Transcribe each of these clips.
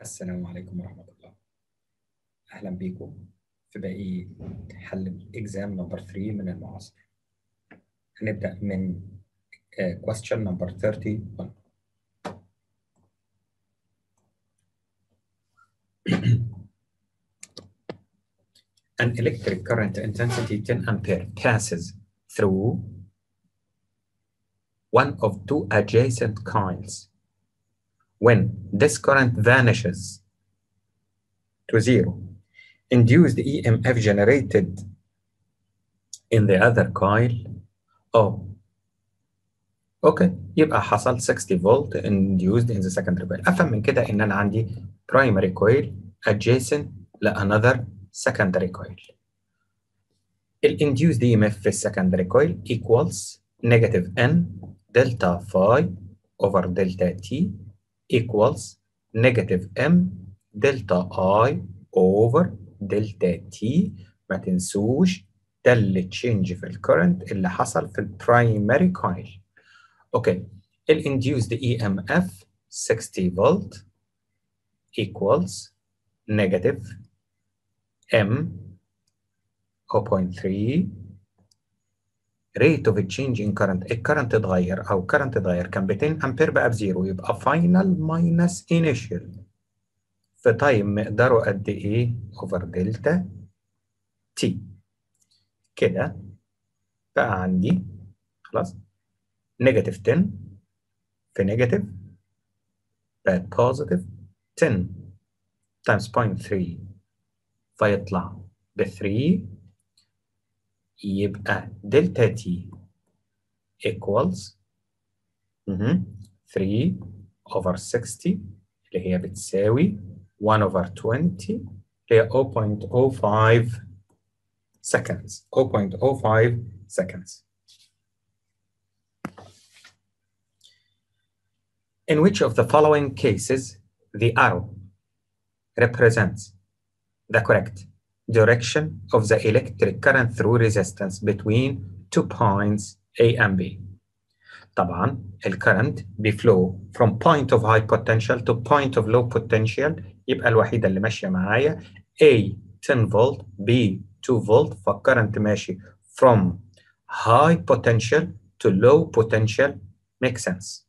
السلام عليكم ورحمة الله أهلا بيكم في باقي حل الإكزام نمبر 3 من المعاصر هنبدأ من uh, question number 31 An electric current intensity 10 ampere passes through one of two adjacent coils when this current vanishes to zero, induced EMF generated in the other coil oh اوكي يبقى حصل 60 فولت induced in the secondary coil افهم من كده ان انا عندي primary coil adjacent ل another secondary coil ال induced EMF في secondary coil equals negative n delta phi over delta t equals negative m delta i over delta t ما تنسوش ده اللي تشينج في الكرنت اللي حصل في البرايمري كويل اوكي الانديوسد اي ام اف 60 فولت equals negative m 0.3 rate of change in current الكرنت اتغير او current اتغير كان ب 10 امبير بقى بزيرو يبقى final minus initial في تايم مقداره قد ايه اوفر دلتا تي كده بقى عندي خلاص نيجاتيف 10 في نيجاتيف بقت بوزيتيف 10 تايمز 0.3 فيطلع ب 3 يبقى دلتا تي equals 3 over 60 اللي هي بتساوي 1 over 20 اللي هي 0.05 seconds 0.05 seconds In which of the following cases the arrow represents the correct direction of the electric current through resistance between two points A and B. طبعا الكرنت بيفلو from point of high potential to point of low potential يبقى الوحيدة اللي ماشية معايا A 10 volt B 2 volt فالكرنت ماشي from high potential to low potential makes sense.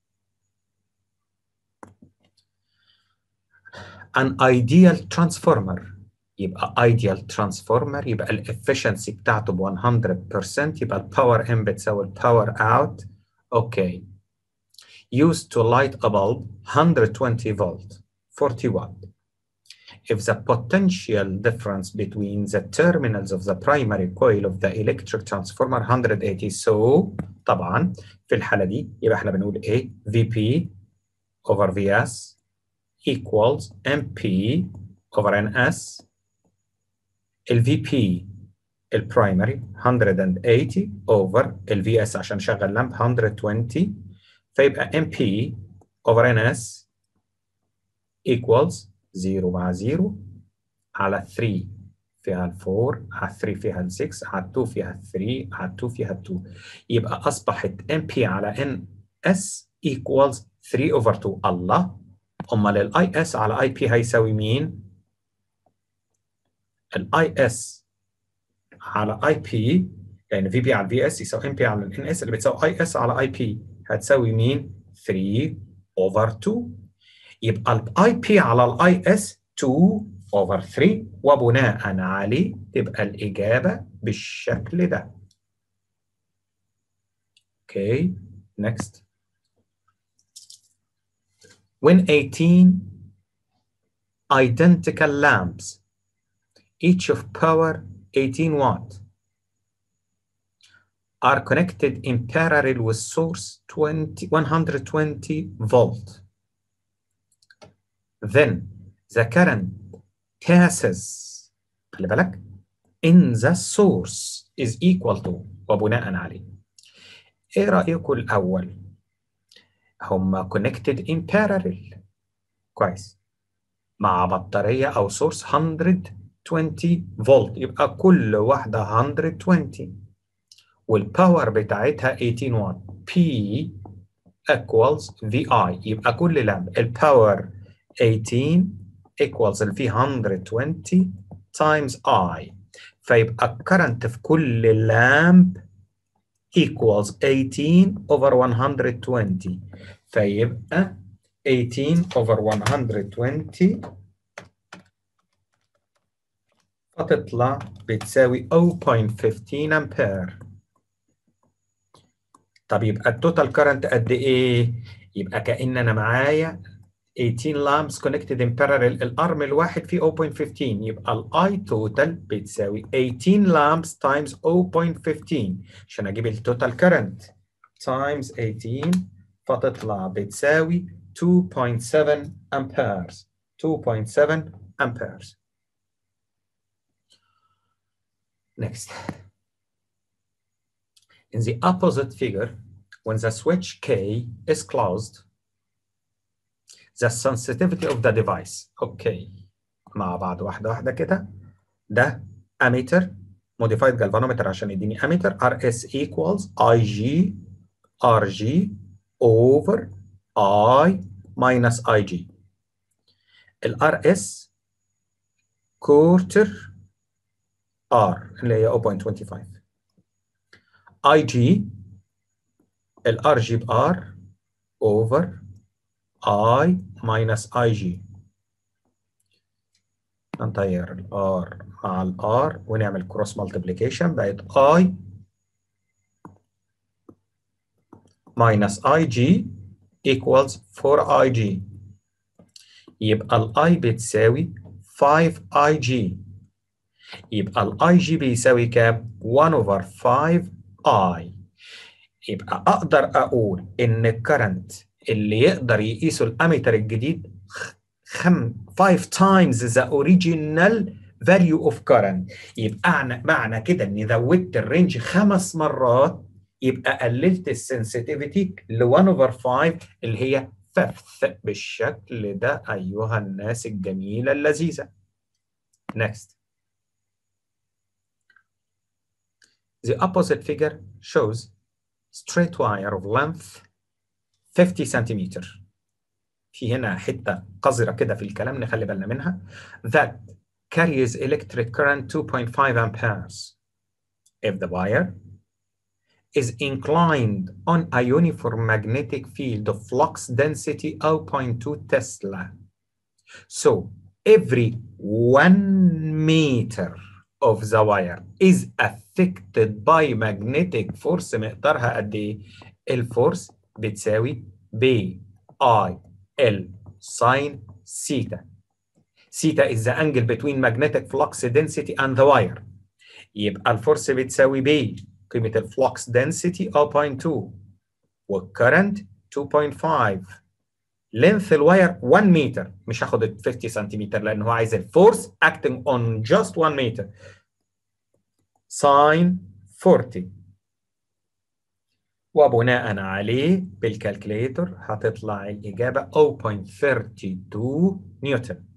An ideal transformer يبقى ideal transformer يبقى الافشنسي بتاعته ب 100% يبقى الباور ان بتساوي الباور اوت اوكي used to light a bulb 120 volt 40 watt if the potential difference between the terminals of the primary coil of the electric transformer 180 so طبعا في الحالة دي يبقى احنا بنقول ايه VP over VS equals MP over NS ال VP البرايمري 180 over ال VS عشان شغل لامب 120 فيبقى MP over NS equals 0 مع 0 على 3 فيها ال 4 على 3 فيها ال 6 على 2 فيها ال 3 على 2 فيها ال 2 يبقى أصبحت MP على NS equals 3 over 2 الله أمال ال IS على IP هيساوي مين؟ ال IS على IP يعني VP على VS يساوي MP على NS اللي بتساوي IS على IP هتساوي مين؟ 3 over 2 يبقى ال IP على ال IS 2 over 3 وبناء عليه تبقى الإجابة بالشكل ده. Okay, next. When 18 identical lamps, each of power 18 watt, are connected in parallel with source 20, 120 volt. Then the current passes خلي بالك in the source is equal to وبناء عليه. ايه رأيكم الأول؟ هم connected in parallel كويس مع بطارية أو source 120 فولت يبقى كل واحدة 120 والباور بتاعتها 18 واtt P equals VI يبقى كل لامب الباور 18 equals اللي فيه 120 times I فيبقى current في كل لامب equals 18 over 120 فيبقى 18 over 120 فتطلع بتساوي 0.15 امبير طب يبقى التوتال كارنت قد ايه؟ يبقى كأن انا معايا 18 لامبس كونكتد ان بارallel الارم الواحد فيه 0.15 يبقى الاي توتال بتساوي 18 لامبس تايمز 0.15 عشان اجيب التوتال كارنت تايمز 18 فتطلع بتساوي 2.7 amperes 2.7 amperes next in the opposite figure when the switch K is closed the sensitivity of the device okay مع بعض واحدة واحدة كده ده ammeter modified galvanometer عشان يديني ammeter RS equals IG RG over I minus IG ال RS quarter R اللي هي 0.25 IG ال RG ب R over I minus IG نطير ال R مع ال R ونعمل cross multiplication بقت I minus IG equals 4IG يبقى ال I بتساوي 5IG يبقى ال IG بيساوي كام؟ 1 over 5I يبقى أقدر أقول إن الكرنت اللي يقدر يقيسه الأميتر الجديد خم 5 times the original value of current يبقى معنى كده إني زودت الرينج خمس مرات يبقى قللت السنسيتيفيتي ل 1 over 5 اللي هي فيفث بالشكل ده أيها الناس الجميلة اللذيذة. Next. The opposite figure shows straight wire of length 50 centimeter. في هنا حتة قذرة كده في الكلام نخلي بالنا منها. That carries electric current 2.5 amperes. If the wire is inclined on a uniform magnetic field of flux density 0.2 Tesla. So every one meter of the wire is affected by magnetic force مقدارها قد ايه؟ الفورس بتساوي B I L sine theta. Theta is the angle between magnetic flux density and the wire. يبقى الفورس بتساوي B قيمة الفلوكس density 0.2 والكرنت 2.5 لينث الواير 1 متر مش هاخد ال 50 سنتيمتر لان هو عايز الفورس acting on just 1 متر ساين 40 وبناء عليه بالكالكليتر هتطلع الإجابة 0.32 نيوتن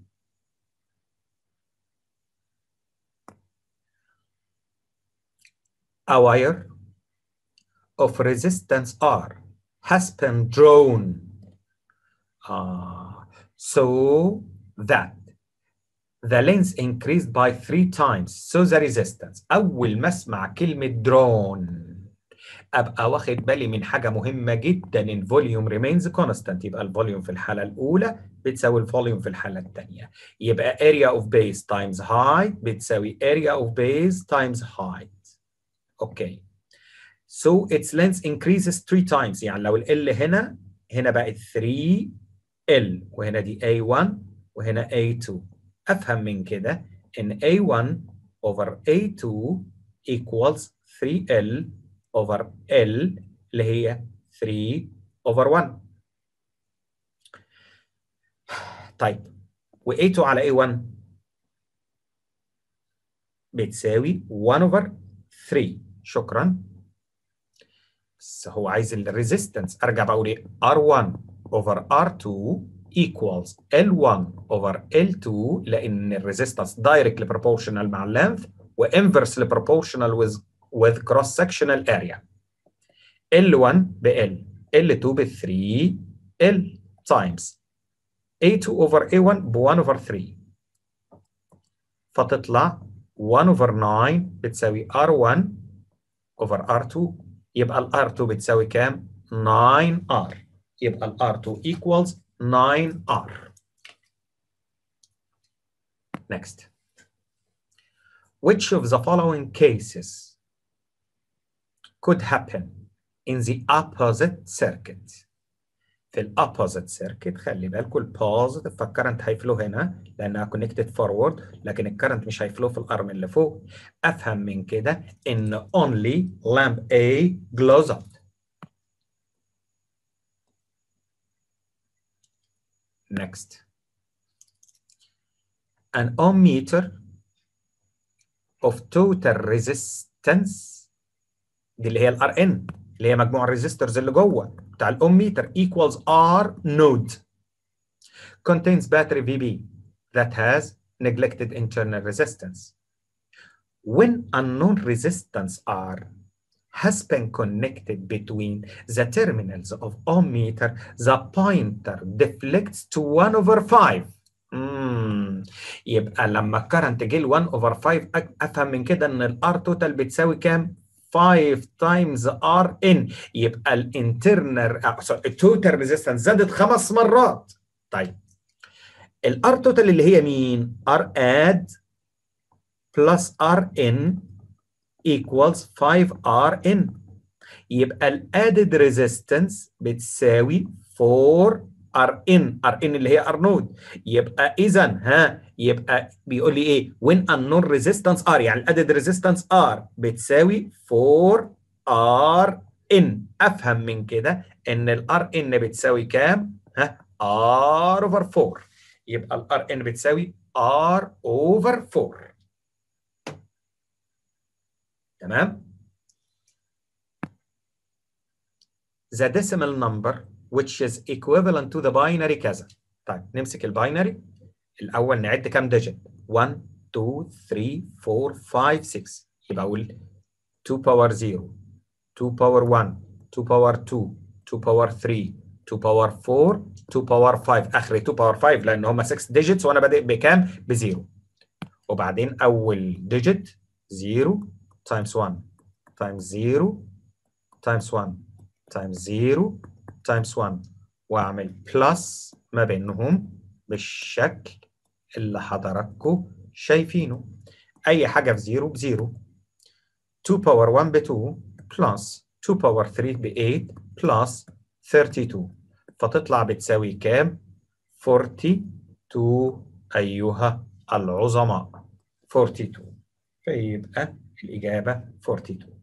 a wire of resistance R has been drawn uh, so that the length increased by three times so the resistance أول ما أسمع كلمة drawn أبقى واخد بالي من حاجة مهمة جدا إن volume remains constant يبقى الفوليوم في الحالة الأولى بتساوي الفوليوم في الحالة الثانية يبقى area of base times height بتساوي area of base times height اوكي so its length increases 3 times يعني لو ال هنا هنا بقت 3 ال وهنا دي A1 وهنا A2 افهم من كده ان A1 over A2 equals 3L over L اللي هي 3 over 1 طيب و A2 على A1 بتساوي 1 over 3 شكرا بس هو عايز الريزيستنس ارجع بقول ايه R1 over R2 equals L1 over L2 لان الريزيستنس دايركتلي بروبورشنال مع اللينث وانفرسلي بروبورشنال with with cross sectional area L1 ب L L2 ب 3 L times A2 over A1 ب 1 over 3 فتطلع 1 over 9 بتساوي R1 over R2 يبقى ال R2 بتساوي كام؟ 9R يبقى ال R2 equals 9R Next Which of the following cases could happen in the opposite circuit في الابوزيت سيركت خلي بالكم البوزيتيف فالكرنت هيفلو هنا لانها كونكتد فورورد لكن الكرنت مش هيفلو في الارم اللي فوق افهم من كده ان only lamp A glows up next an ohm meter of total resistance دي اللي هي الار ان اللي هي مجموع الريزيستورز اللي جوه بتاع الاوم ميتر equals R node contains battery VB that has neglected internal resistance. When unknown resistance R has been connected between the terminals of ohm meter, the pointer deflects to 1 over 5. مم. يبقى لما الكرنت جه ل 1 over 5 افهم من كده ان الار توتال بتساوي كام؟ 5 times R in يبقى الانترنال التوتال ريزيستنس زادت خمس مرات طيب الار توتال اللي هي مين؟ R add plus R in equals 5R in يبقى الادد ريزيستنس بتساوي 4 ار ان ار ان اللي هي ار نود يبقى اذا ها يبقى بيقول لي ايه when unknown resistance ار يعني الادد ريزيستنس ار بتساوي 4 ار ان افهم من كده ان الار ان بتساوي كام ها ار اوفر 4 يبقى الار ان بتساوي ار اوفر 4 تمام the decimal number which is equivalent to the binary كذا طيب نمسك الباينري الاول نعد كام ديجيت 1 2 3 4 5 6 يبقى اقول 2 باور 0 2 باور 1 2 باور 2 2 باور 3 2 باور 4 2 باور 5 اخري 2 باور 5 لان هم 6 ديجيتس وانا بادئ بكام؟ بزيرو وبعدين اول ديجيت 0 تايمز 1 تايمز 0 تايمز 1 تايمز 0 تايمز 1 واعمل بلس ما بينهم بالشكل اللي حضراتكم شايفينه اي حاجه في 0 بزيرو 2 باور 1 ب 2 بلس 2 باور 3 ب 8 بلس 32 فتطلع بتساوي كام 42 ايها العظماء 42 فيبقى الاجابه 42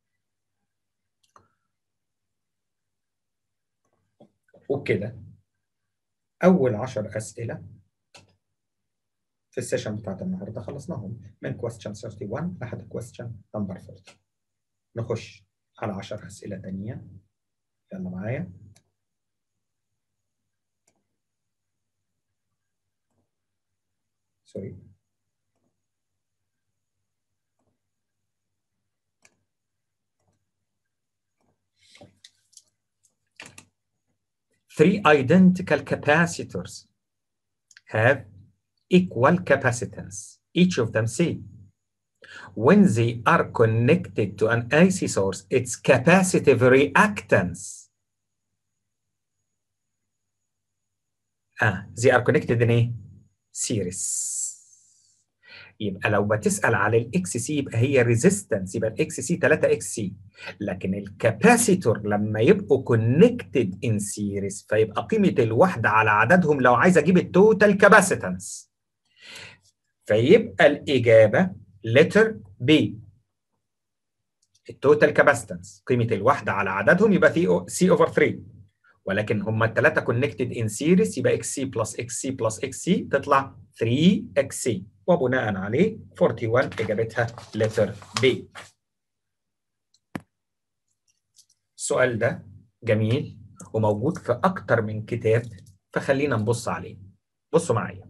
وبكده أول عشر أسئلة في السيشن بتاعت النهاردة خلصناهم من question 31 لحد question number 30 نخش على 10 أسئلة تانية يلا معايا سوري three identical capacitors have equal capacitance, each of them C. When they are connected to an AC source, its capacitive reactance. Ah, they are connected in a series. يبقى لو بتسأل على الاكس سي يبقى هي ريزيستنس يبقى الاكس سي 3 اكس سي لكن الكاباسيتور لما يبقوا كونكتد ان سيريز فيبقى قيمه الوحده على عددهم لو عايز اجيب التوتال كاباسيتنس فيبقى الاجابه لتر بي التوتال كاباسيتنس قيمه الوحده على عددهم يبقى في سي اوفر 3 ولكن هم الثلاثه كونكتد ان سيريز يبقى اكس سي بلس اكس سي بلس اكس سي تطلع 3 اكس سي وبناء عليه 41 اجابتها لتر بي السؤال ده جميل وموجود في اكتر من كتاب فخلينا نبص عليه بصوا معايا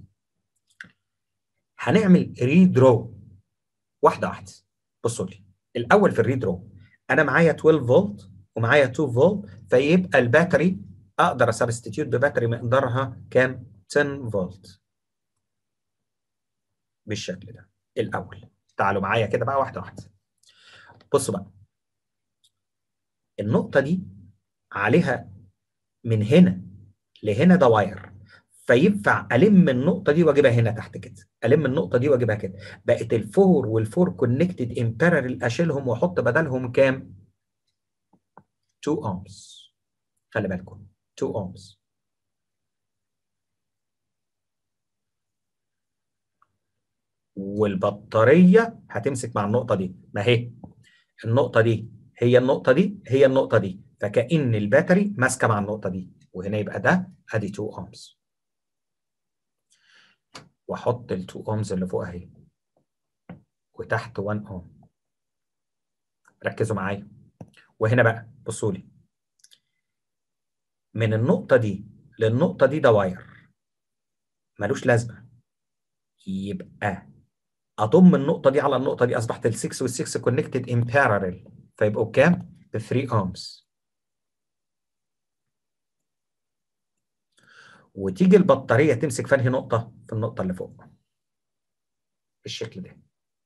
هنعمل ريدرو واحده واحده بصوا لي الاول في الريدرو انا معايا 12 فولت ومعايا 2 فولت فيبقى الباتري اقدر اسبستيتيوت بباتري مقدارها كام 10 فولت بالشكل ده الاول تعالوا معايا كده بقى واحده واحده بصوا بقى النقطه دي عليها من هنا لهنا ده واير فينفع الم النقطه دي واجيبها هنا تحت كده الم النقطه دي واجيبها كده بقت الفور والفور كونكتد ان باراليل اشيلهم واحط بدلهم كام 2 ohms خلي بالكم 2 ohms والبطاريه هتمسك مع النقطه دي ما هي النقطه دي هي النقطه دي هي النقطه دي فكأن الباتري ماسكه مع النقطه دي وهنا يبقى ده ادي 2 ohms واحط ال 2 ohms اللي فوق اهي وتحت 1 ohm ركزوا معايا وهنا بقى بصوا لي من النقطة دي للنقطة دي ده واير ملوش لازمة يبقى أضم النقطة دي على النقطة دي أصبحت ال 6 وال 6 كونكتد ان باراليل فيبقوا بكام؟ ب 3 ohms وتيجي البطارية تمسك في انهي نقطة؟ في النقطة اللي فوق بالشكل ده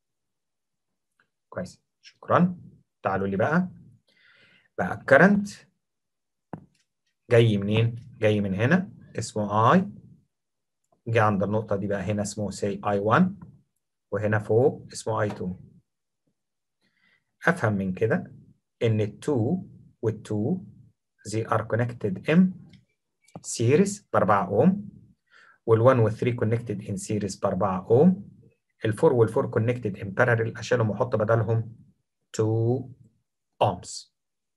كويس شكرا تعالوا لي بقى بقى الكرنت جاي منين؟ جاي من هنا اسمه I جه عند النقطة دي بقى هنا اسمه say I1 وهنا فوق اسمه I2 أفهم من كده إن ال 2 وال 2 they are connected in series ب 4 أوم وال 1 وال 3 connected in series ب 4 أوم ال 4 وال 4 connected in parallel أشيلهم وأحط بدلهم 2 ohms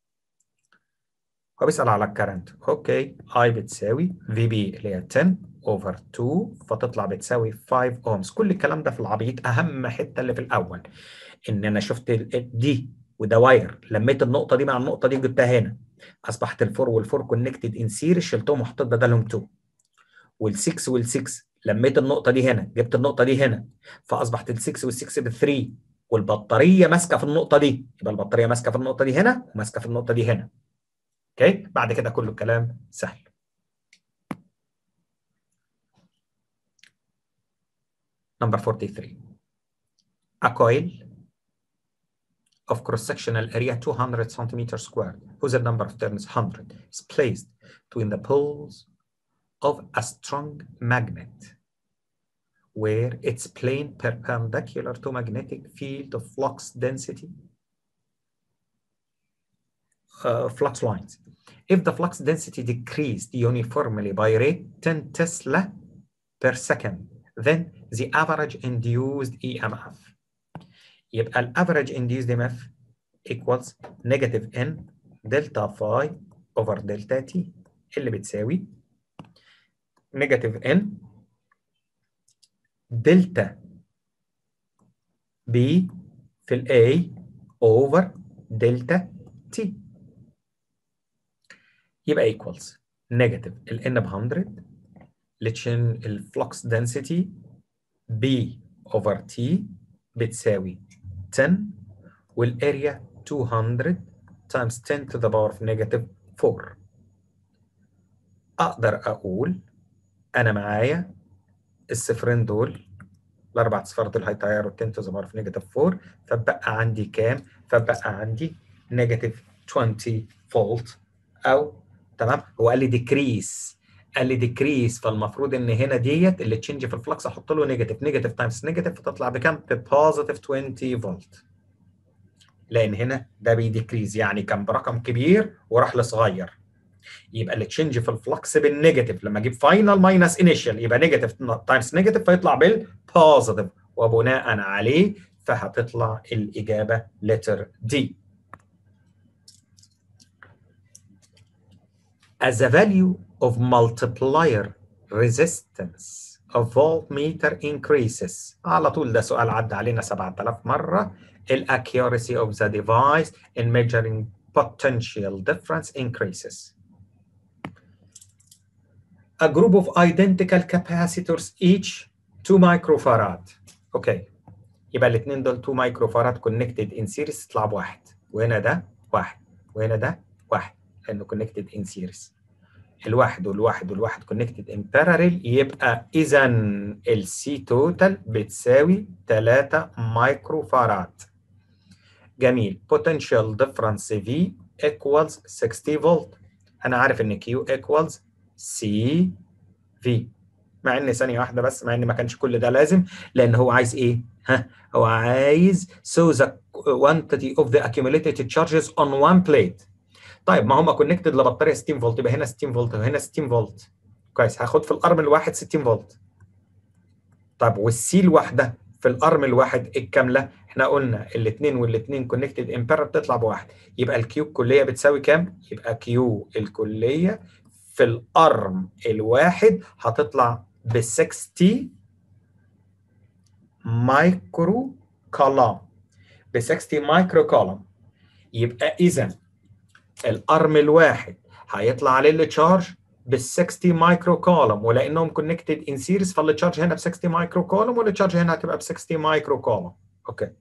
هو بيسأل على الكرنت اوكي اي بتساوي في بي اللي هي 10 اوفر 2 فتطلع بتساوي 5 اومز كل الكلام ده في العبيط اهم حته اللي في الاول ان انا شفت دي وده واير لميت النقطه دي مع النقطه دي جبتها هنا اصبحت الفور والفور كونكتد ان سيريز شلتهم وحطيت بدلهم 2 وال6 وال6 لميت النقطه دي هنا جبت النقطه دي هنا فاصبحت ال6 وال6 ب 3 والبطاريه ماسكه في النقطه دي يبقى البطاريه ماسكه في النقطه دي هنا وماسكه في النقطه دي هنا اوكي بعد كده كله الكلام سهل Number 43 A coil of cross-sectional area 200 centimeters squared whose number of turns 100 is placed between the poles of a strong magnet where its plane perpendicular to magnetic field of flux density uh, flux lines. If the flux density decreased uniformly by rate 10 Tesla per second, then the average induced EMF. يبقى ال average induced EMF equals negative N delta phi over delta T اللي بتساوي negative N delta B في ال A over delta T يبقى equals negative ال n ب 100 لتشن الفلكس density B over T بتساوي 10 والاريا 200 times 10 to the power of negative 4 اقدر اقول انا معايا الصفرين دول الاربع اصفار دول هيطيروا 10 to the power of negative 4 فبقى عندي كام؟ فبقى عندي negative 20 فولت او تمام هو قال لي ديكريس قال لي ديكريس فالمفروض ان هنا ديت اللي تشينج في الفلكس احط له نيجاتيف نيجاتيف تايمز نيجاتيف فتطلع بكام؟ ببوزيتيف 20 فولت لان هنا ده بيديكريز يعني كان برقم كبير وراح لصغير يبقى اللي تشينج في الفلكس بالنيجاتيف لما اجيب فاينل ماينس انيشال يبقى نيجاتيف تايمز نيجاتيف فيطلع بالبوزيتيف وبناء عليه فهتطلع الاجابه لتر دي as a value of multiplier resistance of voltmeter increases على طول ده سؤال عدى علينا 7000 مرة ال accuracy of the device in measuring potential difference increases a group of identical capacitors each 2 microfarad اوكي يبقى الاثنين دول 2 microfarad connected in series تطلع بواحد وهنا ده واحد وهنا ده واحد لانه connected in series الواحد والواحد والواحد كونكتد ان باراليل يبقى اذا السي توتال بتساوي 3 مايكرو فاراد جميل potential difference V equals 60 فولت انا عارف ان Q equals C V مع ان ثانيه واحده بس مع ان ما كانش كل ده لازم لان هو عايز ايه ها هو عايز so the quantity of the accumulated charges on one plate طيب ما هم كونكتد لبطاريه 60 فولت يبقى هنا 60 فولت وهنا 60 فولت كويس هاخد في الارم الواحد 60 فولت طيب والسي الواحده في الارم الواحد الكامله احنا قلنا الاثنين والاثنين كونكتد امبير بتطلع بواحد يبقى الكيو الكليه بتساوي كام؟ يبقى كيو الكليه في الارم الواحد هتطلع ب 60 مايكرو كولوم ب 60 مايكرو كولوم يبقى اذا الارم الواحد هيطلع عليه التشارج بال 60 مايكرو كولوم ولانهم كونكتد ان سيريز فالتشارج هنا ب 60 مايكرو كولوم والتشارج هنا هتبقى ب 60 مايكرو كولوم اوكي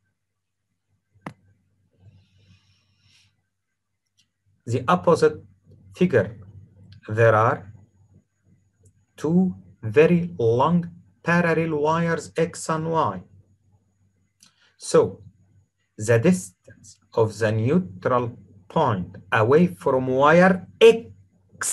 the opposite figure there are two very long parallel wires x and y so the distance of the neutral point away from wire x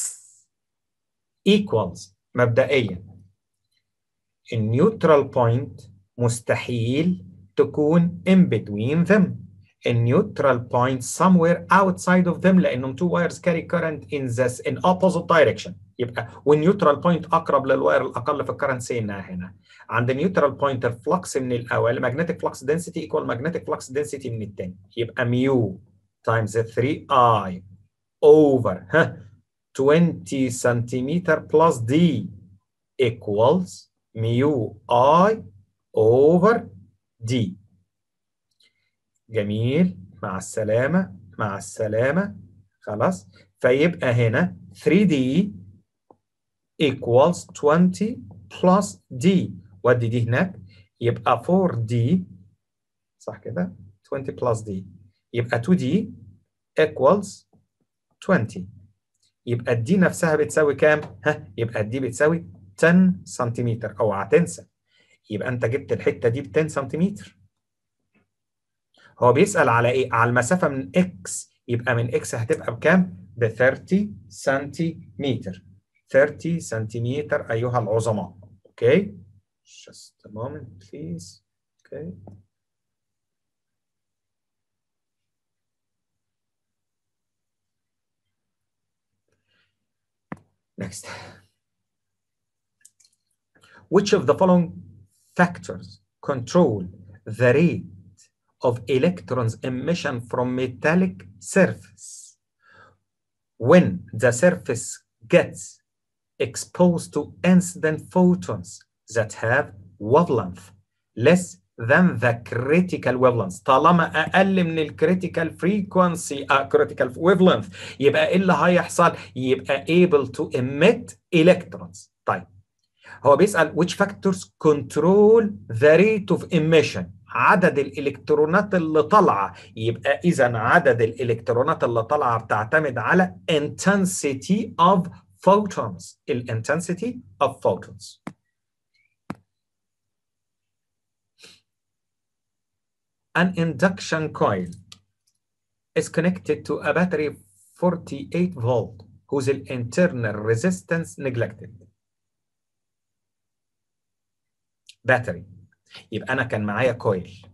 equals مبدئيا النيوترال بوينت مستحيل تكون in between them النيوترال point somewhere outside of them لانهم two wires carry current in this in opposite direction يبقى والنيوترال بوينت اقرب للواير الاقل في الكرنت سينا هنا عند النيوترال بوينت الفلكس من الاول magnetic flux density equal magnetic flux density من الثاني يبقى ميو times 3i over ها 20 سنتيمتر plus d equals mu i over d جميل مع السلامة مع السلامة خلاص فيبقى هنا 3d equals 20 plus d ودي دي هناك يبقى 4d صح كده 20 plus d يبقى 2d equals 20 يبقى الدي نفسها بتساوي كام؟ ها يبقى الدي بتساوي 10 سنتيمتر اوعى تنسى يبقى انت جبت الحته دي ب 10 سنتيمتر هو بيسال على ايه؟ على المسافه من اكس يبقى من اكس هتبقى بكام؟ ب 30 سنتيمتر 30 سنتيمتر ايها العظماء اوكي just a moment please okay Next. Which of the following factors control the rate of electrons emission from metallic surface when the surface gets exposed to incident photons that have wavelength less than the critical wavelength طالما اقل من الكريتيكال frequency uh, critical wavelength يبقى ايه اللي هيحصل يبقى able to emit electrons طيب هو بيسال which factors control the rate of emission عدد الالكترونات اللي طالعه يبقى اذا عدد الالكترونات اللي طالعه بتعتمد على intensity of photons الintensity of photons an induction coil is connected to a battery 48 volt whose internal resistance neglected. battery يبقى أنا كان معايا كويل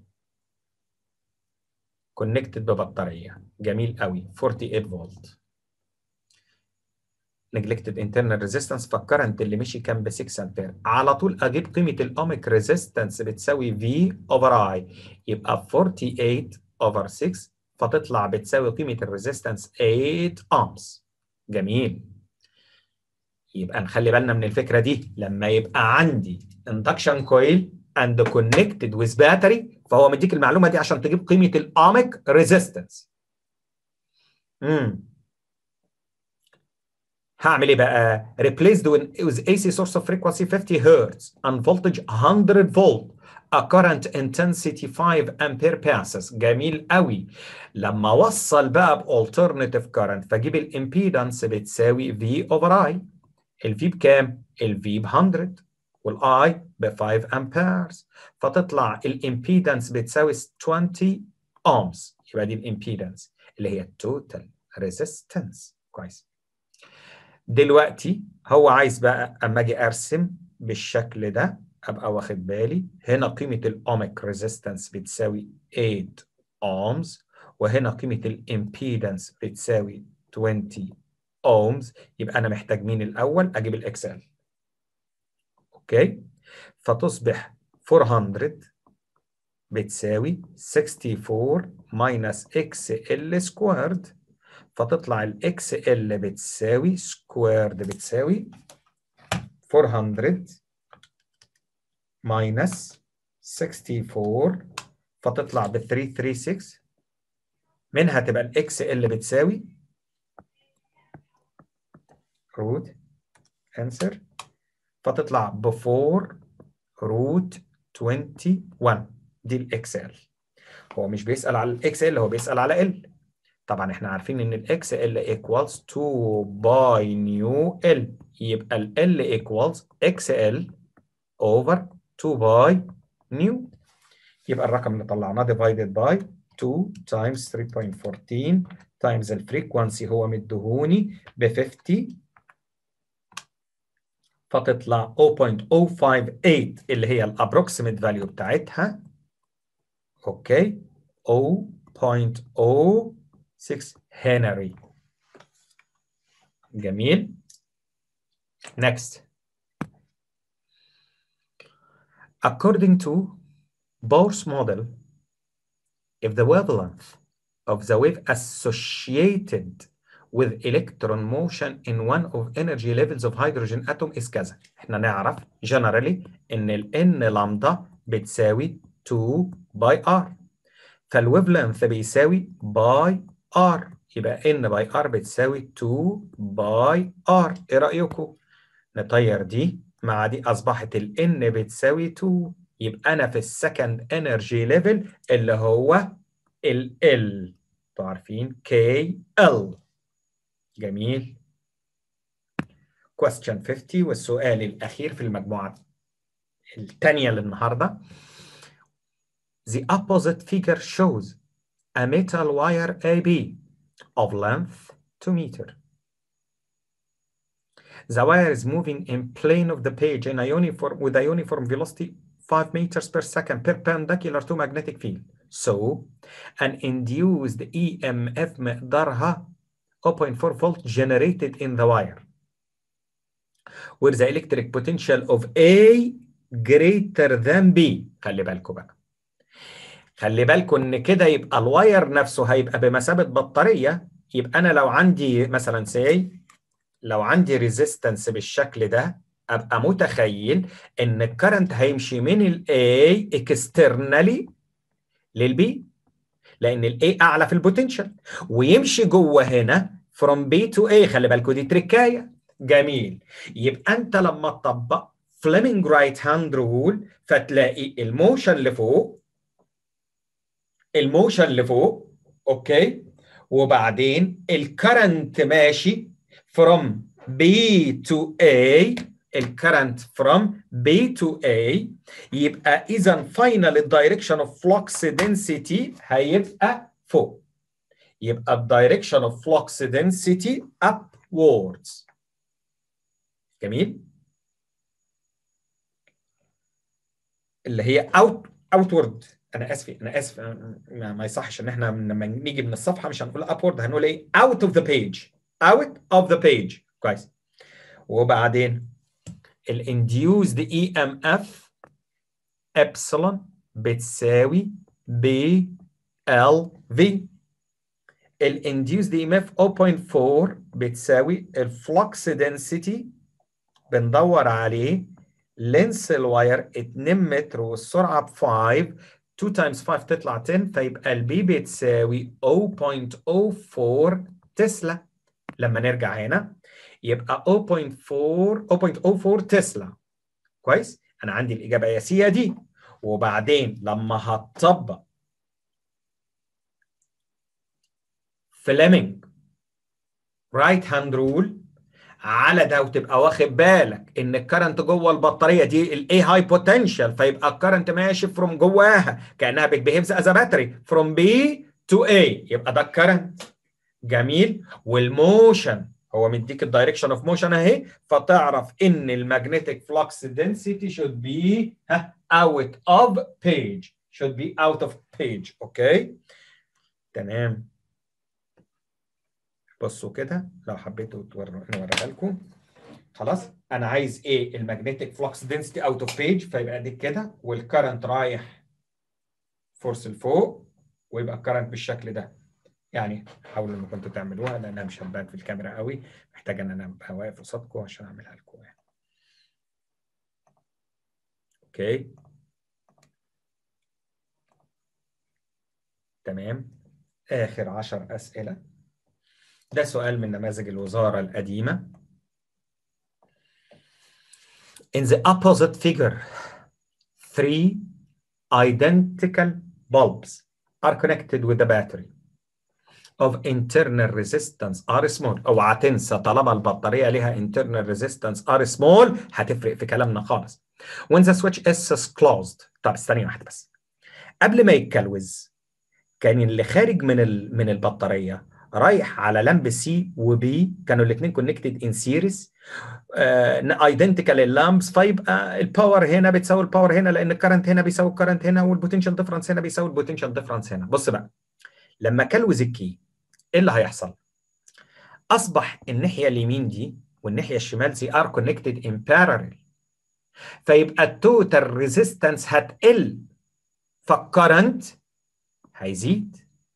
كونكتد ببطارية جميل قوي 48 فولت neglected internal resistance فالكرنت اللي مشي كان ب 6 امبير على طول اجيب قيمه الاوميك ريزيستنس بتساوي V اوفر I يبقى 48 اوفر 6 فتطلع بتساوي قيمه الريزيستنس 8 اومز جميل يبقى نخلي بالنا من الفكره دي لما يبقى عندي induction coil and connected with battery فهو مديك المعلومه دي عشان تجيب قيمه الاوميك ريزيستنس امم هعمل ايه بقى؟ replaced with AC source of frequency 50 Hz and voltage 100 volt a current intensity 5 ampere passes جميل قوي لما اوصل بقى بالترناتيف current فاجيب الامبيدنس بتساوي V over I الفي بكام؟ الفي ب 100 والاي ب 5 امبيرز فتطلع الامبيدنس بتساوي 20 ohms يبقى دي الامبيدنس اللي هي التوتال ريزيستنس كويس دلوقتي هو عايز بقى اما اجي ارسم بالشكل ده ابقى واخد بالي هنا قيمه الاوميك ريزيستنس بتساوي 8 ohms وهنا قيمه الامبيدنس بتساوي 20 ohms يبقى انا محتاج مين الاول اجيب الاكسل اوكي فتصبح 400 بتساوي 64 minus XL squared فتطلع ال XL بتساوي squared بتساوي 400 minus 64 فتطلع ب 336 منها تبقى ال XL بتساوي root answer فتطلع ب 4 root 21 دي الاكسل هو مش بيسأل على الاكسل هو بيسأل على ال طبعا احنا عارفين ان الاكس ال equals 2 باي نيو ال يبقى ال ال equals اكس ال over 2 باي نيو يبقى الرقم اللي طلعناه divided by 2 times 3.14 times الفريكوانسي هو مدهوني ب 50 فتطلع 0.058 اللي هي الابروكسيميت فاليو بتاعتها اوكي 0.06 هنري جميل next according to Bohr's model if the wavelength of the wave associated with electron motion in one of energy levels of hydrogen atom is كذا احنا نعرف generally ان ال n لامدا بتساوي 2 باي ار فالويف لينث بيساوي باي ار يبقى ان باي ار بتساوي 2 باي ار ايه رايكم نطير دي مع دي اصبحت ال ان بتساوي 2 يبقى انا في السكند انرجي ليفل اللي هو ال ال انتوا عارفين كي ال جميل question 50 والسؤال الاخير في المجموعه الثانيه للنهارده The opposite figure shows a metal wire AB of length 2 meter. The wire is moving in plane of the page in a uniform with a uniform velocity 5 meters per second perpendicular to magnetic field. So, an induced EMF مقدارها 0.4 volt generated in the wire, where the electric potential of A greater than B. خلي بالكم بقى. خلي بالكم ان كده يبقى الواير نفسه هيبقى بمثابه بطاريه يبقى انا لو عندي مثلا سي لو عندي ريزيستنس بالشكل ده ابقى متخيل ان الكرنت هيمشي من الاي اكسترنالي للبي لان الاي اعلى في البوتنشال ويمشي جوه هنا فروم بي تو اي خلي بالكم دي تركايه جميل يبقى انت لما تطبق فليمنج رايت هاند رول فتلاقي الموشن اللي فوق الموشن اللي فوق اوكي وبعدين الكرنت ماشي from B to A الكرنت from B to A يبقى اذا فاينل الدايركشن اوف فلوكس density هيبقى فوق يبقى الدايركشن اوف فلوكس density upwards جميل اللي هي out outward انا اسف انا اسف ما, ما يصحش ان احنا لما نيجي من الصفحه مش هنقول upward هنقول ايه out of the page out of the page كويس وبعدين الانديوزد اي ام اف ابسلون بتساوي بي ال في الانديوزد اي ام اف 0.4 بتساوي الفلكس density بندور عليه لينس الواير 2 متر والسرعه ب 5 2 times 5 تطلع 10 فيبقى البي بتساوي 0.04 تسلا لما نرجع هنا يبقى 0.4 0.04 تسلا كويس انا عندي الاجابه يا سي يا دي وبعدين لما هتطبق فليمنج رايت هاند رول على ده وتبقى واخد بالك ان الكرنت جوه البطاريه دي الاي هاي بوتنشال فيبقى الكرنت ماشي فروم جواها كانها بتبيهيفز از باتري فروم بي تو اي يبقى ده الكرنت جميل والموشن هو مديك الدايركشن اوف موشن اهي فتعرف ان المagnetic flux density should be out of page should be out of page اوكي تمام بصوا كده لو حبيتوا نوريها لكم خلاص انا عايز ايه المagnetic flux density out of page فيبقى دي كده والكرنت رايح فورس لفوق ويبقى الكرنت بالشكل ده يعني حاولوا انكم كنتوا تعملوها لانها مش هتبان في الكاميرا قوي محتاج ان انا ابقى واقف قصادكم عشان اعملها لكم يعني. اوكي تمام اخر 10 اسئله ده سؤال من نماذج الوزاره القديمه In the opposite figure, three identical bulbs are connected with the battery. of internal resistance are small اوعى تنسى طالما البطاريه ليها internal resistance are small هتفرق في كلامنا خالص when the switch is closed طب استني واحده بس قبل ما يتكلوز كان اللي خارج من ال... من البطاريه رايح على لمب سي وبي كانوا الاثنين كونكتد ان سيريز ايدنتيكال اللامبس فيبقى الباور هنا بتساوي الباور هنا لان الكرنت هنا بيساوي الكرنت هنا والبوتنشال ديفرنس هنا بيساوي البوتنشال ديفرنس هنا بص بقى لما كلوز الكي ايه اللي هيحصل؟ اصبح الناحيه اليمين دي والناحيه الشمال دي ار كونكتد ان بارallel فيبقى التوتال ريزيستنس هتقل فالكرنت هيزيد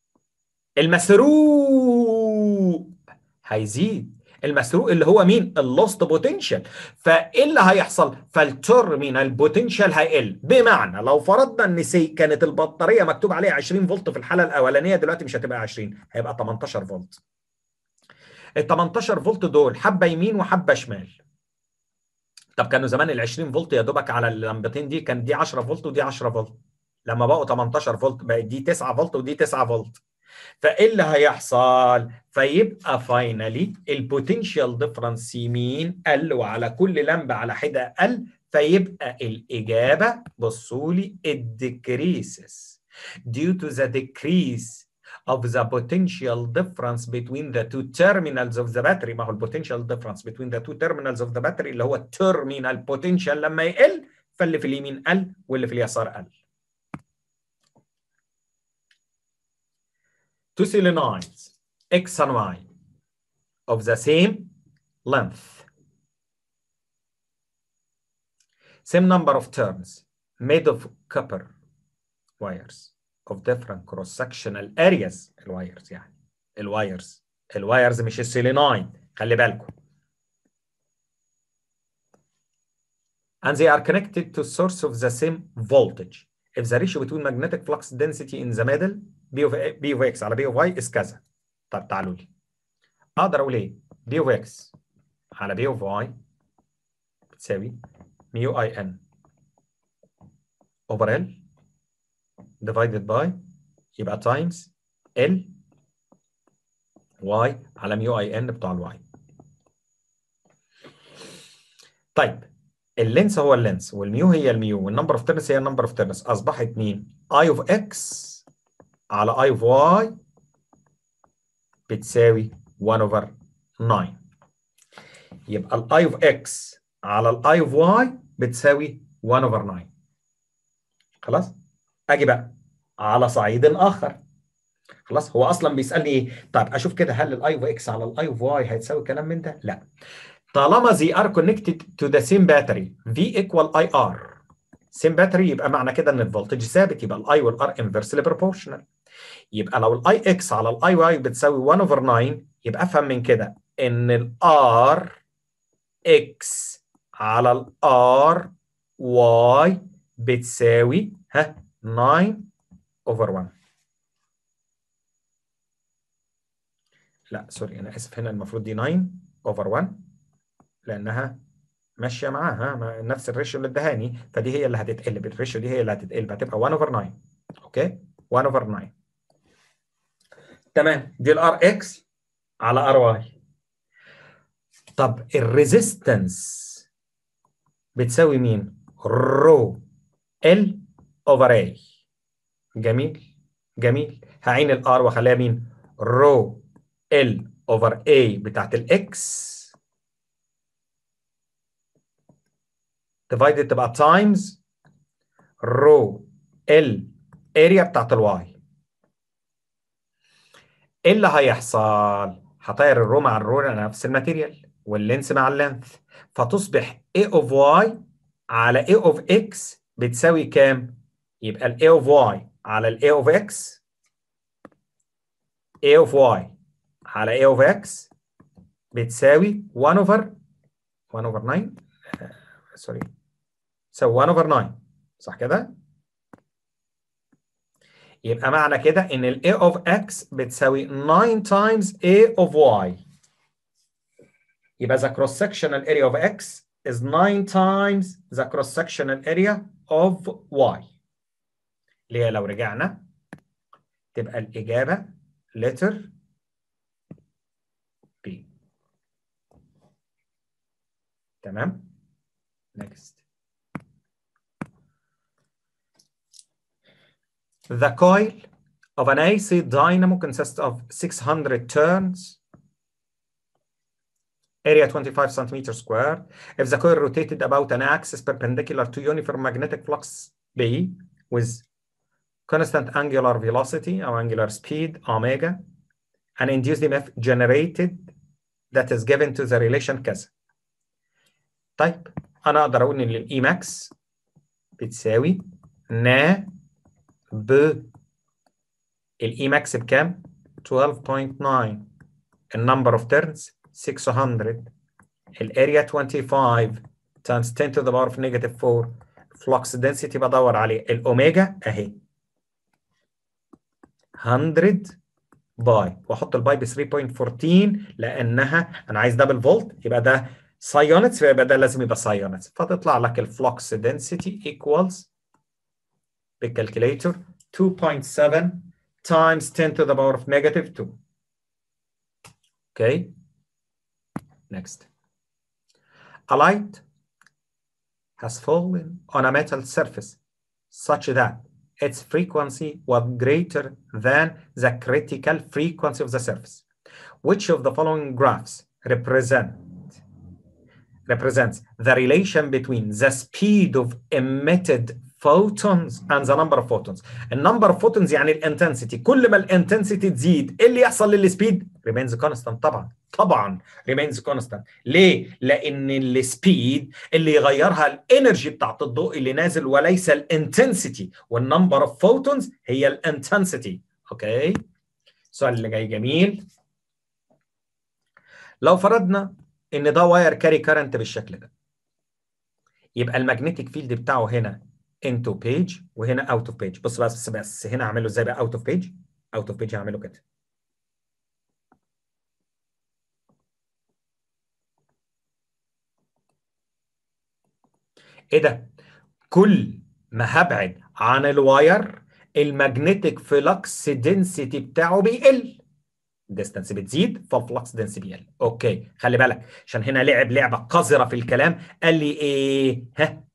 المسروق هيزيد المسروق اللي هو مين؟ اللوست بوتنشال فايه اللي هيحصل؟ فالترمينال بوتنشال هيقل بمعنى لو فرضنا ان سي كانت البطاريه مكتوب عليها 20 فولت في الحاله الاولانيه دلوقتي مش هتبقى 20 هيبقى 18 فولت ال 18 فولت دول حبه يمين وحبه شمال طب كانوا زمان ال 20 فولت يا دوبك على اللمبتين دي كان دي 10 فولت ودي 10 فولت لما بقوا 18 فولت بقت دي 9 فولت ودي 9 فولت فايه اللي هيحصل؟ فيبقى فاينلي البوتنشال ديفرنس يمين قل وعلى كل لمبه على حده قل فيبقى الاجابه بصوا لي it decreases due to the decrease of the potential difference between the two terminals of the battery ما هو البوتنشال difference between the two terminals of the battery اللي هو التيرمينال potential لما يقل فاللي في اليمين قل واللي في اليسار قل two solenoids X and Y of the same length, same number of turns, made of copper wires of different cross-sectional areas الوايرز يعني الوايرز الوايرز مش السيلينويد خلي بالكم and they are connected to source of the same voltage if the ratio between magnetic flux density in the middle B of, B of X على B of Y is كذا طب تعالوا لي اقدر اقول ايه B of X على B of Y بتساوي ميو اي ان over L divided by يبقى times L Y على ميو اي ان بتاع الواي طيب اللينس هو اللينس والميو هي الميو والنمبر اوف تيرنس هي النمبر اوف تيرنس اصبحت مين؟ اي اوف اكس على اي اوف واي بتساوي 1 اوفر 9 يبقى الاي اوف اكس على الاي اوف واي بتساوي 1 اوفر 9 خلاص؟ اجي بقى على صعيد اخر خلاص هو اصلا بيسالني ايه؟ طيب اشوف كده هل الاي اوف اكس على الاي اوف واي هيتساوي كلام من ده؟ لا طالما they are connected to the same battery V equal IR same battery يبقى معنى كده ان الفولتج ثابت يبقى الاي والار inversely proportional يبقى لو الاي اكس على الاي واي بتساوي 1 over 9 يبقى افهم من كده ان الار اكس على الار واي بتساوي ها 9 over 1 لا سوري انا اسف هنا المفروض دي 9 over 1 لانها ماشيه معاها نفس الريشيو اللي ادهاني فدي هي اللي هتتقلب الريشيو دي هي اللي هتتقلب هتبقى 1 اوفر 9 اوكي 1 اوفر 9 تمام دي الار اكس على ار واي طب الريزيستنس بتساوي مين؟ رو ال اوفر اي جميل جميل هعين الار واخليها مين؟ رو ال اوفر اي بتاعت الاكس divided تبقى times رو ال اريا بتاعت الواي ايه اللي هيحصل؟ هطير الرو مع الرو نفس الماتيريال واللينس مع اللينث فتصبح A of Y على A of X بتساوي كام؟ يبقى ال A of Y على ال A of X A of Y على A of X بتساوي 1 over 1 over 9 سوري تساوي 1 over 9 صح كده؟ يبقى معنى كده ان ال A of X بتساوي 9 times A of Y يبقى the cross sectional area of X is 9 times the cross sectional area of Y اللي هي لو رجعنا تبقى الإجابة letter B تمام next The coil of an AC dynamo consists of 600 turns area 25 centimeter square. If the coil rotated about an axis perpendicular to uniform magnetic flux B with constant angular velocity or angular speed omega, and induced EMF generated that is given to the relation كذا. طيب أنا أقدر أقول إن الإي ماكس بتساوي نا ب الإي ماكس بكام؟ 12.9 النمبر اوف تيرنز 600 الاريا 25 times 10 to the power of negative 4 flux density بدور عليه الاوميجا اهي 100 باي واحط الباي ب 3.14 لانها انا عايز دبل فولت يبقى ده سايونتس فيبقى ده لازم يبقى سايونتس فتطلع لك الفلوكس density equals بالكالكوليتر 2.7 times 10 to the power of negative 2 okay Next. A light has fallen on a metal surface such that its frequency was greater than the critical frequency of the surface. Which of the following graphs represent represents the relation between the speed of emitted photons and the number of photons. النمبر of photons يعني الانتنسيتي كل ما الانتنسيتي تزيد ايه اللي يحصل للسبيد؟ remains constant طبعا طبعا remains constant ليه؟ لان السبيد اللي يغيرها الانرجي بتاعت الضوء اللي نازل وليس الانتنسيتي والنمبر اوف فوتونز هي الانتنسيتي اوكي السؤال اللي جاي جميل لو فرضنا ان ده واير كاري كارنت بالشكل ده يبقى المagnetic فيلد بتاعه هنا into page وهنا out of page بص بس بس هنا اعمله ازاي بقى out of page out of page هعمله كده ايه ده كل ما هبعد عن الواير المagnetic فلكس density بتاعه بيقل الديستانس بتزيد فالفلكس دنسي بيقل اوكي خلي بالك عشان هنا لعب لعبه قذره في الكلام قال لي ايه ها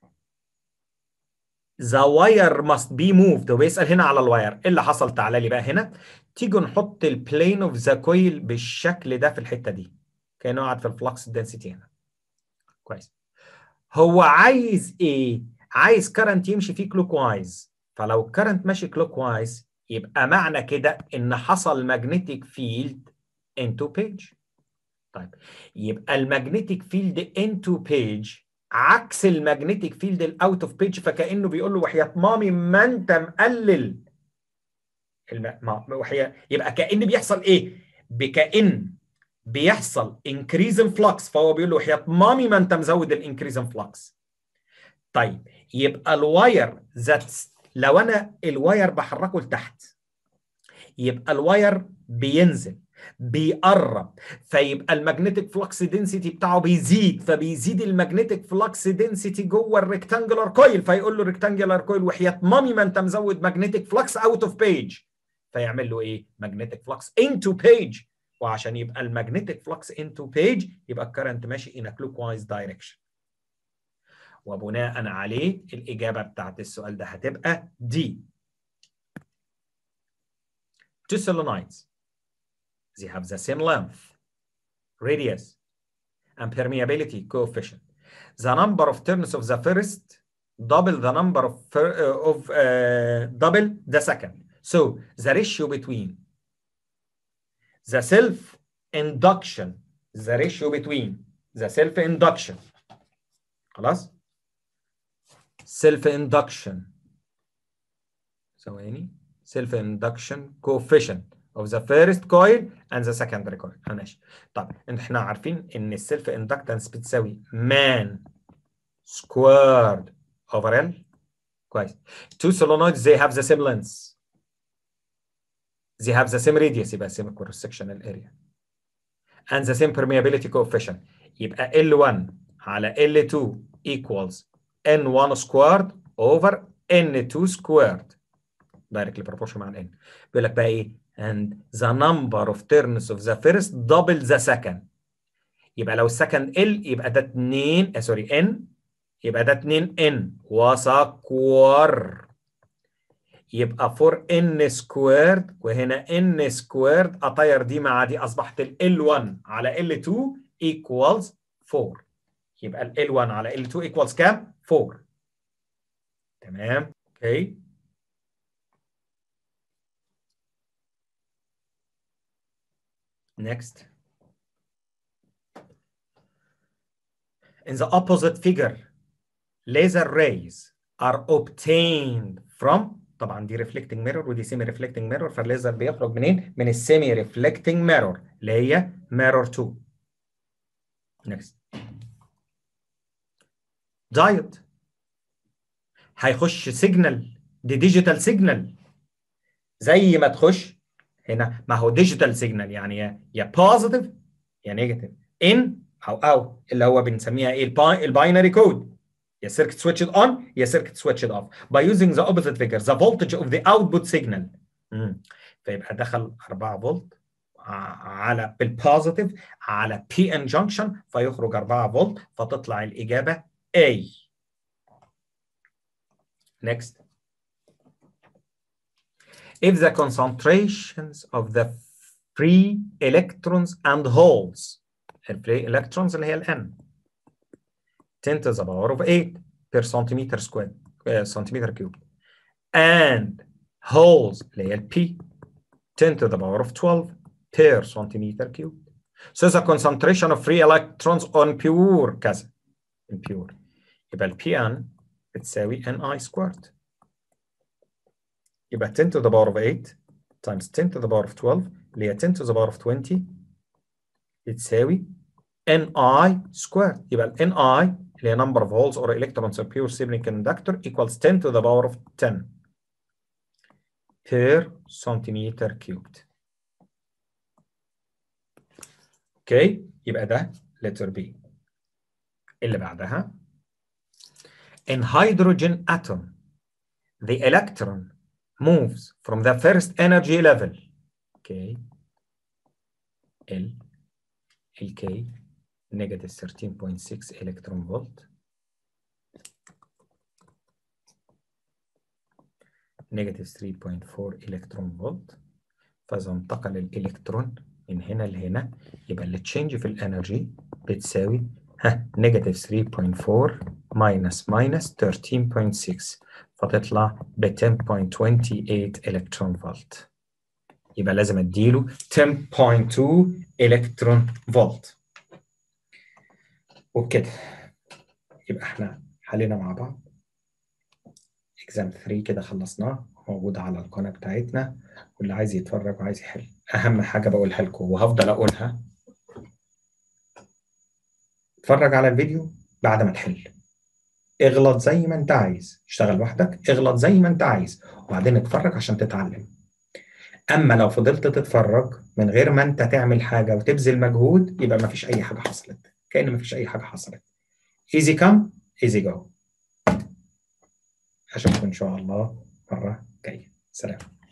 the wire must be moved وبيسال هنا على الواير ايه اللي حصل تعالى لي بقى هنا تيجوا نحط البلين اوف ذا كويل بالشكل ده في الحته دي كانه قاعد في الفلكس دنسيتي هنا كويس هو عايز ايه عايز كرنت يمشي فيه كلوك وايز فلو الكرنت ماشي كلوك وايز يبقى معنى كده ان حصل ماجنتيك فيلد انتو بيج طيب يبقى الماجنتيك فيلد انتو بيج عكس الماجنتيك فيلد الاوت اوف بيج فكانه بيقول له وحياه مامي ما انت مقلل الم... ما... وحياه يبقى كان بيحصل ايه بكأن بيحصل increase in flux فهو بيقول له وحياه مامي ما انت مزود الانكريز ان فلكس طيب يبقى الواير ذات لو انا الواير بحركه لتحت يبقى الواير بينزل بيقرب فيبقى المagnetic فلكس دنسيتي بتاعه بيزيد فبيزيد المagnetic فلكس دنسيتي جوه الريكتانجولار كويل فيقول له الريكتانجولار كويل وحياه مامي ما انت مزود magnetic فلكس اوت اوف بيج فيعمل له ايه؟ magnetic فلكس into بيج وعشان يبقى المagnetic فلكس into بيج يبقى الكرنت ماشي in a clockwise direction وبناء عليه الاجابه بتاعت السؤال ده هتبقى دي two solenoids they have the same length, radius, and permeability coefficient. The number of turns of the first double the number of, uh, of uh, double the second. So the ratio between the self-induction, the ratio between the self-induction, خلاص؟ self-induction ثواني self-induction coefficient of the first coil and the secondary coil ماشي طب احنا عارفين ان السيلف اندكتنس بتساوي مان squared over L كويس two solenoids they have the same length they have the same radius يبقى same cross sectional area and the same permeability coefficient يبقى L1 على L2 equals N1 squared over N2 squared directly proportional مع ال N بيقول لك بقى ايه and the number of turns of the first double the second يبقى لو السكند ال يبقى ده 2 سوري n يبقى ده 2 n وسكور يبقى 4 n سكويرد وهنا n سكويرد اطير دي مع دي اصبحت ال L1 على L2 equals 4 يبقى ال L1 على L2 equals كام؟ 4 تمام اوكي okay. Next. In the opposite figure, laser rays are obtained from طبعا دي reflecting mirror ودي semi reflecting mirror فالليزر بيخرج منين؟ من السيمي reflecting mirror اللي هي mirror 2. Next. diode هيخش سيجنال دي ديجيتال سيجنال زي ما تخش هنا ما هو ديجيتال سيجنال يعني يا يا بوزيتيف يا نيجاتيف ان او او اللي هو بنسميها ايه الباينري كود يا سيركت سويتشد اون يا سيركت سويتشد اوف باي يوزنج ذا اوبوزيت فيجر ذا فولتج اوف ذا اوتبوت سيجنال فيبقى دخل 4 فولت على بالبوزيتيف على بي ان جنكشن فيخرج 4 فولت فتطلع الاجابه A next if the concentrations of the free electrons and holes free electrons اللي هي ال N 10 to the power of 8 per centimeter squared uh, centimeter cubed and holes اللي هي ال P 10 to the power of 12 per centimeter cubed so the concentration of free electrons on pure كذا in pure يبقى ال Pn بتساوي Ni squared يبقى 10 to the power of 8 times 10 to the power of 12 اللي هي 10 to the power of 20 بتساوي Ni squared يبقى ال Ni اللي هي number of holes or electrons in pure semiconductor equals 10 to the power of 10 per centimeter cubed. اوكي يبقى ده letter B. اللي بعدها in hydrogen atom the electron moves from the first energy level okay L LK negative 13.6 electron volt negative 3.4 electron volt فإذا انتقل الإلكترون من هنا لهنا يبقى اللي تشينج في الانرجي بتساوي ها نيجاتيف 3.4 ماينس ماينس 13.6 فتطلع ب 10.28 الكترون فولت يبقى لازم اديله 10.2 الكترون فولت وبكده يبقى احنا حلينا مع بعض اكزام 3 كده خلصناه موجود على القناه بتاعتنا واللي عايز يتفرج وعايز يحل اهم حاجه بقولها لكم وهفضل اقولها اتفرج على الفيديو بعد ما تحل اغلط زي ما انت عايز اشتغل لوحدك اغلط زي ما انت عايز وبعدين اتفرج عشان تتعلم اما لو فضلت تتفرج من غير ما انت تعمل حاجه وتبذل مجهود يبقى ما فيش اي حاجه حصلت كأن ما فيش اي حاجه حصلت easy come easy go اشوفكم ان شاء الله مره جايه سلام